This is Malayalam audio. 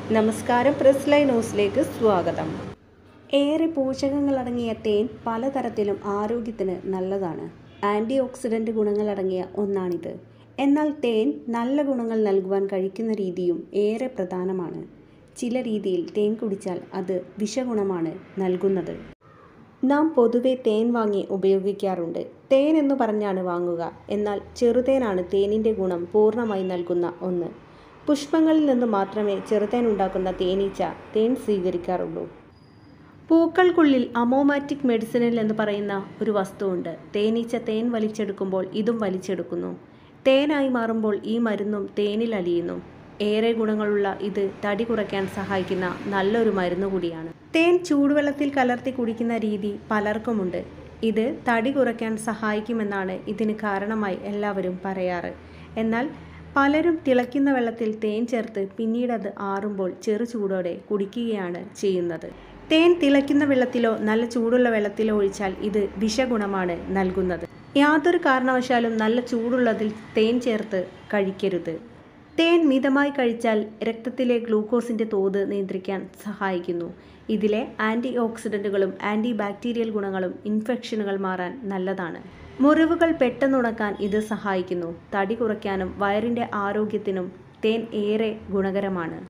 നമസ്കാരം പ്രസ് ലൈൻ ന്യൂസിലേക്ക് സ്വാഗതം ഏറെ പോഷകങ്ങളടങ്ങിയ തേൻ പലതരത്തിലും ആരോഗ്യത്തിന് നല്ലതാണ് ആൻറ്റി ഓക്സിഡൻറ്റ് ഗുണങ്ങളടങ്ങിയ ഒന്നാണിത് എന്നാൽ തേൻ നല്ല ഗുണങ്ങൾ നൽകുവാൻ കഴിക്കുന്ന രീതിയും ഏറെ പ്രധാനമാണ് ചില രീതിയിൽ തേൻ കുടിച്ചാൽ അത് വിഷഗുണമാണ് നൽകുന്നത് നാം പൊതുവെ തേൻ വാങ്ങി ഉപയോഗിക്കാറുണ്ട് തേൻ എന്ന് പറഞ്ഞാണ് വാങ്ങുക എന്നാൽ ചെറുതേനാണ് തേനിൻ്റെ ഗുണം പൂർണ്ണമായി നൽകുന്ന ഒന്ന് പുഷ്പങ്ങളിൽ നിന്ന് മാത്രമേ ചെറുതേൻ ഉണ്ടാക്കുന്ന തേനീച്ച തേൻ സ്വീകരിക്കാറുള്ളൂ പൂക്കൾക്കുള്ളിൽ അമോമാറ്റിക് മെഡിസിനിൽ എന്ന് പറയുന്ന ഒരു വസ്തുവുണ്ട് തേനീച്ച തേൻ വലിച്ചെടുക്കുമ്പോൾ ഇതും വലിച്ചെടുക്കുന്നു തേനായി മാറുമ്പോൾ ഈ മരുന്നും തേനിൽ അലിയുന്നു ഏറെ ഗുണങ്ങളുള്ള ഇത് തടി കുറയ്ക്കാൻ സഹായിക്കുന്ന നല്ലൊരു മരുന്ന് കൂടിയാണ് തേൻ ചൂടുവെള്ളത്തിൽ കലർത്തി കുടിക്കുന്ന രീതി പലർക്കുമുണ്ട് ഇത് തടി കുറയ്ക്കാൻ സഹായിക്കുമെന്നാണ് ഇതിന് കാരണമായി എല്ലാവരും പറയാറ് എന്നാൽ പലരും തിളയ്ക്കുന്ന വെള്ളത്തിൽ തേൻ ചേർത്ത് പിന്നീട് അത് ആറുമ്പോൾ ചെറു ചൂടോടെ കുടിക്കുകയാണ് ചെയ്യുന്നത് തേൻ തിളയ്ക്കുന്ന വെള്ളത്തിലോ നല്ല ചൂടുള്ള വെള്ളത്തിലോ ഒഴിച്ചാൽ ഇത് വിഷഗുണമാണ് നൽകുന്നത് യാതൊരു കാരണവശാലും നല്ല ചൂടുള്ളതിൽ തേൻ ചേർത്ത് കഴിക്കരുത് തേൻ മിതമായി കഴിച്ചാൽ രക്തത്തിലെ ഗ്ലൂക്കോസിൻ്റെ തോത് നിയന്ത്രിക്കാൻ സഹായിക്കുന്നു ഇതിലെ ആൻറ്റി ഓക്സിഡൻറ്റുകളും ആൻറ്റി ബാക്ടീരിയൽ ഗുണങ്ങളും ഇൻഫെക്ഷനുകൾ മാറാൻ നല്ലതാണ് മുറിവുകൾ പെട്ടെന്നുണക്കാൻ ഇത് സഹായിക്കുന്നു തടി കുറയ്ക്കാനും വയറിൻ്റെ ആരോഗ്യത്തിനും തേൻ ഏറെ ഗുണകരമാണ്